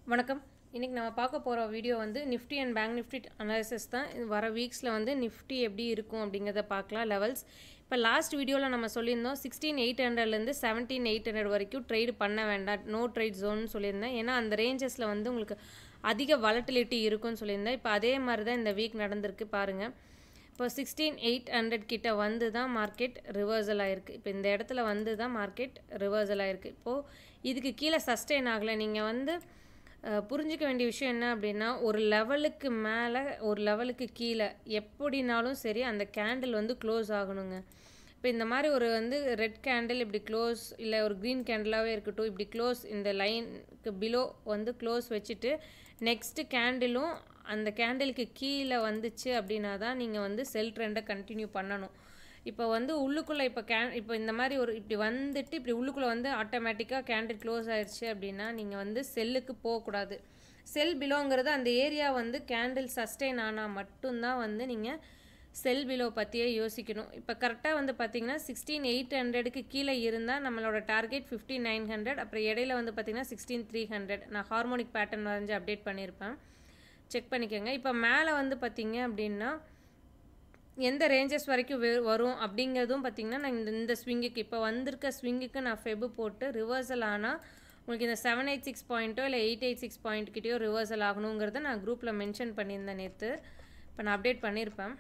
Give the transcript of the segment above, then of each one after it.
வணக்கம் இன்றைக்கி நம்ம பார்க்க போகிற வீடியோ வந்து Nifty and bank Nifty analysis தான் இது வர வீக்ஸில் வந்து நிஃப்டி எப்படி இருக்கும் அப்படிங்கிறத பார்க்கலாம் லெவல்ஸ் இப்போ லாஸ்ட் வீடியோவில் நம்ம சொல்லியிருந்தோம் சிக்ஸ்டீன் எயிட் ஹண்ட்ரட்லேருந்து செவன்டீன் எயிட் ஹண்ட்ரட் வரைக்கும் ட்ரேடு பண்ண வேண்டாம் நோ ட்ரேட் ஜோன்னு சொல்லியிருந்தேன் ஏன்னா அந்த ரேஞ்சஸில் வந்து உங்களுக்கு அதிக வாலட்டிலிட்டி இருக்கும்னு சொல்லியிருந்தேன் இப்போ அதே மாதிரி தான் இந்த வீக் நடந்திருக்கு பாருங்கள் இப்போ சிக்ஸ்டீன் எயிட் ஹண்ட்ரட் கிட்ட வந்து தான் மார்க்கெட் ரிவர்சல் ஆகிருக்கு இப்போ இந்த இடத்துல வந்து தான் மார்க்கெட் ரிவர்சல் ஆகிருக்கு இப்போது இதுக்கு கீழே சஸ்டெயின் ஆகலை நீங்கள் வந்து அஹ், புரிஞ்சுக்க வேண்டிய விஷயம் என்ன அப்படின்னா ஒரு லெவலுக்கு மேலே ஒரு லெவலுக்கு கீழே எப்படினாலும் சரி அந்த கேண்டில் வந்து க்ளோஸ் ஆகணுங்க இப்போ இந்த மாதிரி ஒரு வந்து ரெட் கேண்டில் இப்படி க்ளோஸ் இல்லை ஒரு க்ரீன் கேண்டிலாகவே இருக்கட்டும் இப்படி க்ளோஸ் இந்த லைனுக்கு பிலோ வந்து க்ளோஸ் வச்சுட்டு நெக்ஸ்ட்டு கேண்டிலும் அந்த கேண்டிலுக்கு கீழே வந்துச்சு அப்படின்னா தான் நீங்கள் வந்து செல் ட்ரெண்டை கண்டினியூ பண்ணணும் இப்போ வந்து உள்ளுக்குள்ளே இப்போ கே இப்போ இந்த மாதிரி ஒரு இப்படி வந்துட்டு இப்படி உள்ளுக்குள்ளே வந்து ஆட்டோமேட்டிக்காக கேண்டில் க்ளோஸ் ஆயிடுச்சு அப்படின்னா நீங்கள் வந்து செல்லுக்கு போகக்கூடாது செல் பிலோங்கிறது அந்த ஏரியா வந்து கேண்டில் சஸ்டெயின் ஆனால் மட்டும்தான் வந்து நீங்கள் செல் பிலோ பற்றியே யோசிக்கணும் இப்போ கரெக்டாக வந்து பார்த்தீங்கன்னா சிக்ஸ்டீன் எயிட் ஹண்ட்ரடுக்கு கீழே இருந்தால் நம்மளோட டார்கெட் ஃபிஃப்டீன் நைன் ஹண்ட்ரட் அப்புறம் இடையில வந்து பார்த்தீங்கன்னா சிக்ஸ்டீன் த்ரீ ஹண்ட்ரட் நான் ஹார்மோனிக் பேட்டர்ன் வரைஞ்சி அப்டேட் பண்ணியிருப்பேன் செக் பண்ணிக்கோங்க இப்போ மேலே வந்து பார்த்தீங்க அப்படின்னா எந்த ரேஞ்சஸ் வரைக்கும் வே- வரும் அப்படிங்கிறதும் பார்த்தீங்கன்னா நான் இந்த இந்த ஸ்விங்குக்கு இப்போ வந்திருக்க ஸ்விங்குக்கு நான் ஃபெபு போட்டு ரிவர்சல் ஆனால் உங்களுக்கு இந்த செவன் எயிட் சிக்ஸ் பாயிண்ட்டோ இல்லை எயிட் எயிட் சிக்ஸ் பாயிண்ட் கிட்டேயோ ரிவர்சல் ஆகணுங்கிறத நான் குரூப்பில் மென்ஷன் பண்ணியிருந்தேன் நேற்று இப்போ நான் அப்டேட் பண்ணியிருப்பேன்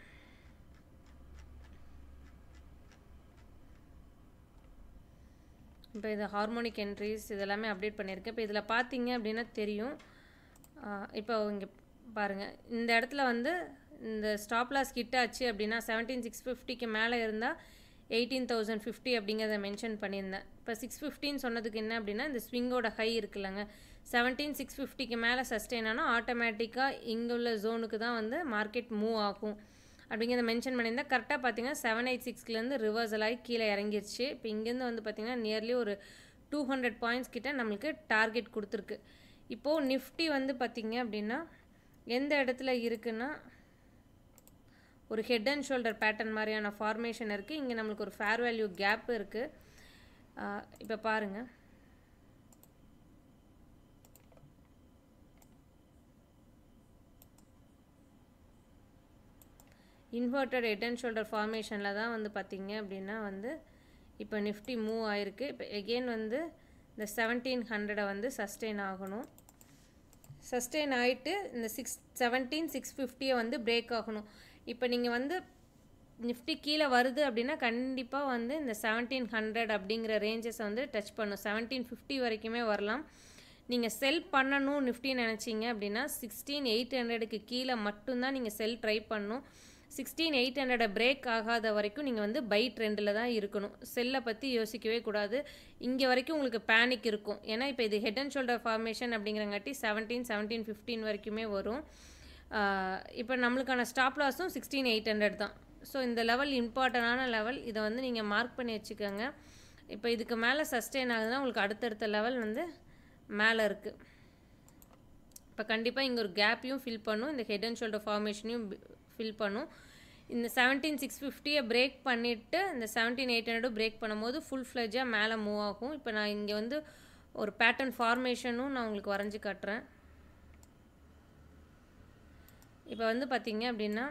இப்போ இது ஹார்மோனிக் என்ட்ரிஸ் இதெல்லாமே அப்டேட் பண்ணியிருக்கேன் இப்போ இதில் பார்த்தீங்க அப்படின்னா தெரியும் ஆஹ் இப்போ இங்கே பாருங்கள் இந்த இடத்துல வந்து இந்த ஸ்டாப் லாஸ் கிட்ட ஆச்சு அப்படின்னா செவன்டீன் சிக்ஸ் ஃபிஃப்டிக்கு மேலே இருந்தால் எயிட்டீன் தௌசண்ட் ஃபிஃப்டி அப்படிங்கிறத மென்ஷன் பண்ணியிருந்தேன் இப்போ சிக்ஸ் ஃபிஃப்டின்னு சொன்னதுக்கு என்ன அப்படின்னா இந்த ஸ்விங்கோட ஹை இருக்குல்லங்க செவன்டீன் சிக்ஸ் ஃபிஃப்டிக்கு மேலே சஸ்டெயின் ஆனால் ஆட்டோமேட்டிக்காக இங்கே உள்ள ஜோனுக்கு தான் வந்து மார்க்கெட் மூவ் ஆகும் அப்படிங்கிறத மென்ஷன் பண்ணியிருந்தேன் கரெக்டாக பார்த்தீங்கன்னா செவன் எயிட் சிக்ஸ்லேருந்து ரிவர்சல் ஆகி கீழே இறங்கிருச்சு இப்போ இங்கேருந்து வந்து பார்த்தீங்கன்னா நியர்லி ஒரு டூ ஹண்ட்ரட் பாயிண்ட்ஸ் கிட்ட நம்மளுக்கு டார்கெட் கொடுத்துருக்கு இப்போது நிஃப்டி வந்து பார்த்தீங்க அப்படின்னா எந்த இடத்துல இருக்குன்னா ஒரு ஹெட் அண்ட் ஷோல்டர் பேட்டர்ன் மாதிரியான ஃபார்மேஷன் இருக்குது இங்கே நம்மளுக்கு ஒரு ஃபேர் வேல்யூ கேப் இருக்குது இப்போ பாருங்கள் இன்வெர்டட் ஹெட் அண்ட் ஷோல்டர் ஃபார்மேஷனில் தான் வந்து பார்த்தீங்க அப்படின்னா வந்து இப்போ நிஃப்டி மூவ் ஆயிருக்கு இப்போ எகெயின் வந்து இந்த செவன்டீன் ஹண்ட்ரடை வந்து சஸ்டெயின் ஆகணும் சஸ்டெயின் ஆகிட்டு இந்த சிக்ஸ் செவன்டீன் சிக்ஸ் ஃபிஃப்டியை வந்து பிரேக் ஆகணும் இப்போ நீங்கள் வந்து நிஃப்டி கீழே வருது அப்படின்னா கண்டிப்பாக வந்து இந்த செவன்டீன் ஹண்ட்ரட் அப்படிங்கிற ரேஞ்சஸை வந்து டச் பண்ணும் செவன்டீன் ஃபிஃப்டி வரைக்குமே வரலாம் நீங்கள் செல் பண்ணணும் நிஃப்டின்னு நினச்சிங்க அப்படின்னா சிக்ஸ்டீன் எயிட் ஹண்ட்ரடுக்கு கீழே மட்டும்தான் நீங்கள் செல் ட்ரை பண்ணணும் சிக்ஸ்டீன் எயிட் ஹண்ட்ரடை பிரேக் ஆகாத வரைக்கும் நீங்கள் வந்து பை ட்ரெண்டில் தான் இருக்கணும் செல்லை பற்றி யோசிக்கவே கூடாது இங்கே வரைக்கும் உங்களுக்கு பேனிக் இருக்கும் ஏன்னா இப்போ இது ஹெட் அண்ட் ஷோல்டர் ஃபார்மேஷன் அப்படிங்கிறங்காட்டி செவன்டீன் செவன்டீன் ஃபிஃப்டீன் வரைக்குமே வரும் இப்போ நம்மளுக்கான ஸ்டாப் லாஸும் சிக்ஸ்டீன் எயிட் ஹண்ட்ரட் தான் ஸோ இந்த லெவல் இம்பார்ட்டண்டான லெவல் இதை வந்து நீங்கள் மார்க் பண்ணி வச்சுக்கோங்க இப்போ இதுக்கு மேலே சஸ்டெயின் ஆகுதுன்னா உங்களுக்கு அடுத்தடுத்த லெவல் வந்து மேலே இருக்குது இப்போ கண்டிப்பாக இங்கே ஒரு கேப்பையும் ஃபில் பண்ணும் இந்த ஹெட் அண்ட் ஷோல்டர் ஃபார்மேஷனையும் ஃபில் பண்ணும் இந்த செவன்டீன் சிக்ஸ் ஃபிஃப்டியை பிரேக் பண்ணிவிட்டு இந்த செவன்டீன் எயிட் ஹண்ட்ரடும் பிரேக் பண்ணும்போது ஃபுல் ஃப்ளெஜாக மேலே மூவ் ஆகும் இப்போ நான் இங்கே வந்து ஒரு பேட்டர்ன் ஃபார்மேஷனும் நான் உங்களுக்கு வரைஞ்சி காட்டுறேன் இப்போ வந்து பார்த்தீங்க அப்படின்னா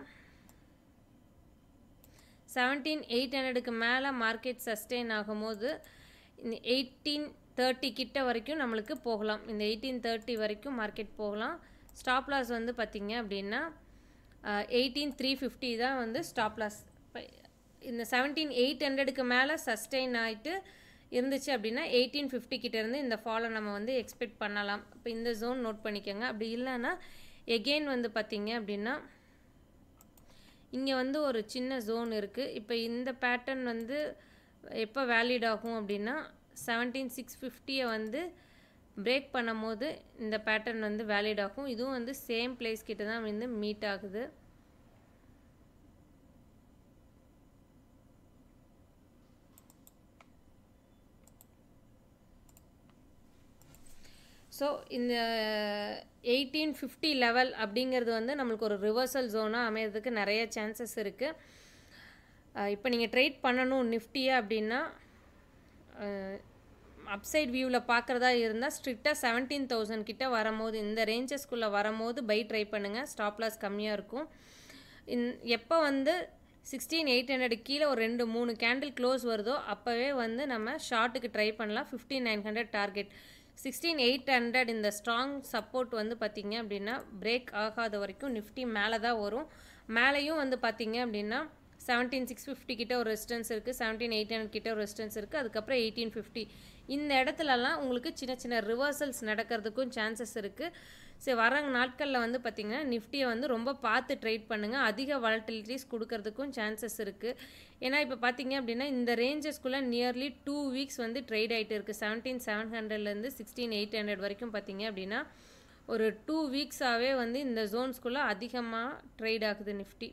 செவன்டீன் எயிட் ஹண்ட்ரடுக்கு மேலே மார்க்கெட் சஸ்டெயின் ஆகும்போது இந்த எயிட்டீன் தேர்ட்டி கிட்ட வரைக்கும் நம்மளுக்கு போகலாம் இந்த எயிட்டீன் தேர்ட்டி வரைக்கும் மார்க்கெட் போகலாம் ஸ்டாப் லாஸ் வந்து பார்த்தீங்க அப்படின்னா எயிட்டீன் த்ரீ ஃபிஃப்டி தான் வந்து ஸ்டாப் லாஸ் இந்த செவன்டீன் எயிட் ஹண்ட்ரடுக்கு மேலே சஸ்டெயின் ஆகிட்டு இருந்துச்சு அப்படின்னா எயிட்டீன் ஃபிஃப்டி கிட்டேருந்து இந்த ஃபாலை நம்ம வந்து எக்ஸ்பெக்ட் பண்ணலாம் இப்போ இந்த ஜோன் நோட் பண்ணிக்கோங்க அப்படி இல்லைன்னா எகெயின் வந்து பார்த்தீங்க அப்படின்னா இங்கே வந்து ஒரு சின்ன ஜோன் இருக்குது இப்போ இந்த பேட்டர்ன் வந்து எப்போ வேலிட் ஆகும் அப்படின்னா செவன்டீன் சிக்ஸ் ஃபிஃப்டியை வந்து பிரேக் பண்ணும்போது இந்த பேட்டர்ன் வந்து வேலிட் ஆகும் இதுவும் வந்து சேம் பிளேஸ் கிட்ட தான் வந்து மீட் ஆகுது ஸோ இந்த எயிட்டீன் ஃபிஃப்டி லெவல் அப்படிங்கிறது வந்து நம்மளுக்கு ஒரு ரிவர்சல் ஜோனாக அமையறதுக்கு நிறைய சான்சஸ் இருக்குது இப்போ நீங்கள் ட்ரேட் பண்ணணும் நிஃப்டியை அப்படின்னா அப்சைட் வியூவில் பார்க்குறதா இருந்தால் ஸ்ட்ரிக்டாக செவன்டீன் தௌசண்ட் கிட்ட வரும்போது இந்த ரேஞ்சஸ்குள்ளே வரும்போது பை ட்ரை பண்ணுங்கள் ஸ்டாப் லாஸ் கம்மியாக இருக்கும் இன் எப்போ வந்து சிக்ஸ்டீன் எயிட் ஹண்ட்ரட் கீழே ஒரு ரெண்டு மூணு கேண்டில் க்ளோஸ் வருதோ அப்போவே வந்து நம்ம ஷார்ட்டுக்கு ட்ரை பண்ணலாம் fifteen nine hundred target sixteen eight hundred இந்த ஸ்ட்ராங் சப்போர்ட் வந்து பார்த்திங்க அப்படின்னா பிரேக் ஆகாத வரைக்கும் நிஃப்டி மேலே தான் வரும் மேலேயும் வந்து பார்த்திங்க அப்படின்னா செவன்டீன் சிக்ஸ் ஃபிஃப்டி கிட்ட ஒரு ரெசிஸ்டன்ஸ் இருக்குது செவன்டீன் எயிட் ஹண்ட்ரட் கிட்ட ஒரு ரெசிஸ்டன்ஸ் இருக்குது அதுக்கப்புறம் எயிட்டீன் ஃபிஃப்டி இந்த இடத்துலலாம் உங்களுக்கு சின்ன சின்ன ரிவர்சல்ஸ் நடக்கிறதுக்கும் சான்சஸ் இருக்குது சரி வர நாட்களில் வந்து பார்த்திங்கன்னா நிஃப்டியை வந்து ரொம்ப பார்த்து ட்ரேட் பண்ணுங்கள் அதிக வாலட்டிலிட்டிஸ் கொடுக்கறதுக்கும் சான்சஸ் இருக்குது ஏன்னா இப்போ பார்த்தீங்க அப்படின்னா இந்த ரேஞ்சஸ்குள்ளே நியர்லி டூ வீக்ஸ் வந்து ட்ரேட் ஆகிட்டு இருக்குது செவன்டீன் செவன் ஹண்ட்ரட்லேருந்து சிக்ஸ்டீன் எயிட் ஹண்ட்ரட் வரைக்கும் பார்த்தீங்க அப்படின்னா ஒரு டூ வீக்ஸாகவே வந்து இந்த ஜோன்ஸ்குள்ளே அதிகமாக ட்ரேட் ஆகுது நிஃப்டி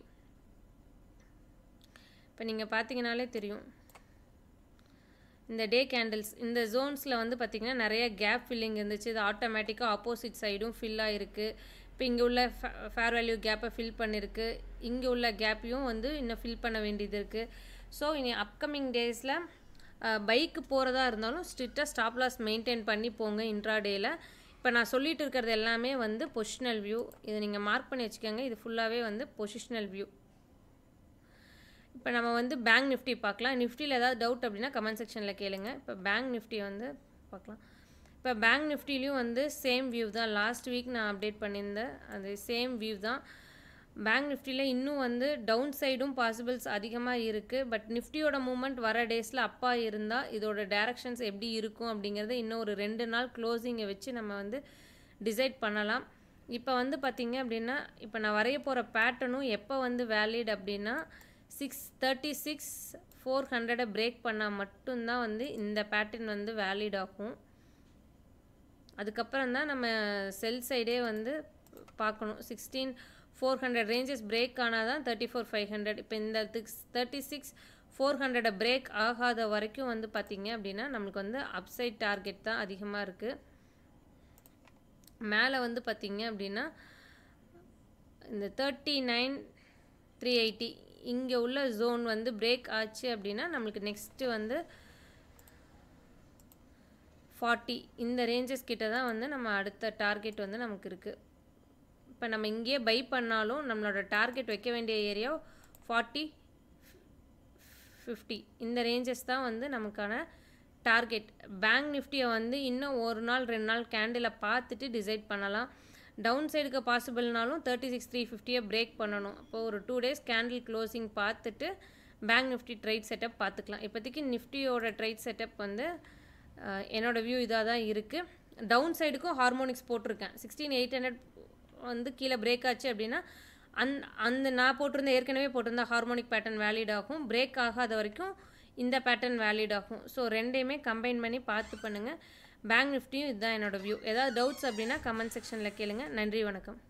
இப்போ நீங்கள் பார்த்தீங்கனாலே தெரியும் இந்த டே கேண்டில்ஸ் இந்த ஜோன்ஸில் வந்து பார்த்திங்கன்னா நிறைய கேப் ஃபில்லிங் இருந்துச்சு இது ஆட்டோமேட்டிக்காக ஆப்போசிட் சைடும் ஃபில் ஆகிருக்கு இப்போ இங்கே உள்ள ஃபேர் வேல்யூ கேப்பை ஃபில் பண்ணியிருக்கு இங்கே உள்ள கேப்பையும் வந்து இன்னும் ஃபில் பண்ண வேண்டியது இருக்குது ஸோ இனி அப்கமிங் டேஸில் பைக்கு போகிறதா இருந்தாலும் ஸ்ட்ரிக்டாக ஸ்டாப் லாஸ் மெயின்டைன் பண்ணி போங்க இன்ட்ராடேயில் இப்போ நான் சொல்லிட்டு இருக்கிறது எல்லாமே வந்து பொசிஷனல் வியூ இதை நீங்கள் மார்க் பண்ணி வச்சுக்கோங்க இது ஃபுல்லாகவே வந்து பொசிஷனல் வியூ இப்போ நம்ம வந்து பேங்க் நிஃப்டி பார்க்கலாம் நிஃப்டியில் ஏதாவது டவுட் அப்படின்னா கமெண்ட் செக்ஷனில் கேளுங்க இப்போ பேங்க் நிஃப்டி வந்து பார்க்கலாம் இப்போ பேங்க் நிஃப்டிலையும் வந்து சேம் வியூ தான் லாஸ்ட் வீக் நான் அப்டேட் பண்ணியிருந்தேன் அது சேம் வியூ தான் பேங்க் நிஃப்டியில் இன்னும் வந்து டவுன் சைடும் பாசிபிள்ஸ் அதிகமாக இருக்குது பட் நிஃப்டியோட மூமெண்ட் வர டேஸில் அப்பா இருந்தால் இதோட டேரக்ஷன்ஸ் எப்படி இருக்கும் அப்படிங்கிறத இன்னும் ஒரு ரெண்டு நாள் க்ளோசிங்கை வச்சு நம்ம வந்து டிசைட் பண்ணலாம் இப்போ வந்து பார்த்திங்க அப்படின்னா இப்போ நான் வரைய போகிற பேட்டர்னும் எப்போ வந்து வேலிட் அப்படின்னா சிக்ஸ் தேர்ட்டி சிக்ஸ் ஃபோர் ஹண்ட்ரடை பிரேக் பண்ணால் மட்டும்தான் வந்து இந்த பேட்டர்ன் வந்து வேலிட் ஆகும் அதுக்கப்புறம் தான் நம்ம செல் சைடே வந்து பார்க்கணும் sixteen four hundred ranges break ஆனால் தான் தேர்ட்டி ஃபோர் ஃபைவ் ஹண்ட்ரட் இப்போ இந்த சிக்ஸ் தேர்ட்டி சிக்ஸ் ஃபோர் ஹண்ட்ரடை பிரேக் ஆகாத வரைக்கும் வந்து பார்த்திங்க அப்படின்னா நம்மளுக்கு வந்து அப்சைட் டார்கெட் தான் அதிகமாக இருக்குது மேலே வந்து பார்த்திங்க அப்படின்னா இந்த தேர்ட்டி நைன் த்ரீ எயிட்டி இங்கே உள்ள ஜோன் வந்து பிரேக் ஆச்சு அப்படின்னா நம்மளுக்கு நெக்ஸ்ட்டு வந்து ஃபார்ட்டி இந்த ரேஞ்சஸ் கிட்ட தான் வந்து நம்ம அடுத்த டார்கெட் வந்து நமக்கு இருக்குது இப்போ நம்ம இங்கேயே பை பண்ணாலும் நம்மளோட டார்கெட் வைக்க வேண்டிய ஏரியா ஃபார்ட்டி ஃபிஃப்டி இந்த ரேஞ்சஸ் தான் வந்து நமக்கான டார்கெட் பேங்க் நிஃப்டியை வந்து இன்னும் ஒரு நாள் ரெண்டு நாள் கேண்டிலை பார்த்துட்டு டிசைட் பண்ணலாம் டவுன் சைடுக்கு பாசிபிள்னாலும் தேர்ட்டி சிக்ஸ் த்ரீ ஃபிஃப்டியை பிரேக் பண்ணணும் அப்போது ஒரு டூ டேஸ் கேண்டில் க்ளோசிங் பார்த்துட்டு பேங்க் நிஃப்டி ட்ரைட் செட்டப் பார்த்துக்கலாம் இப்போதைக்கு நிஃப்டியோட ட்ரைட் செட்டப் வந்து என்னோடய வியூ இதாக தான் இருக்குது டவுன் சைடுக்கும் ஹார்மோனிக்ஸ் போட்டிருக்கேன் சிக்ஸ்டீன் எயிட் ஹண்ட்ரட் வந்து கீழே பிரேக் ஆச்சு அப்படின்னா அந் அந்த நான் போட்டிருந்த ஏற்கனவே போட்டிருந்த ஹார்மோனிக் பேட்டர்ன் வேலிட் ஆகும் பிரேக் ஆகாத வரைக்கும் இந்த பேட்டர்ன் வேலிட் ஆகும் ஸோ ரெண்டையுமே கம்பைன் பண்ணி பார்த்து பண்ணுங்கள் பேங்க் நிஃப்டியும் இதுதான் என்னோடய வியூ ஏதாவது டவுட்ஸ் அப்படின்னா கமெண்ட் செக்ஷனில் கேளுங்க நன்றி வணக்கம்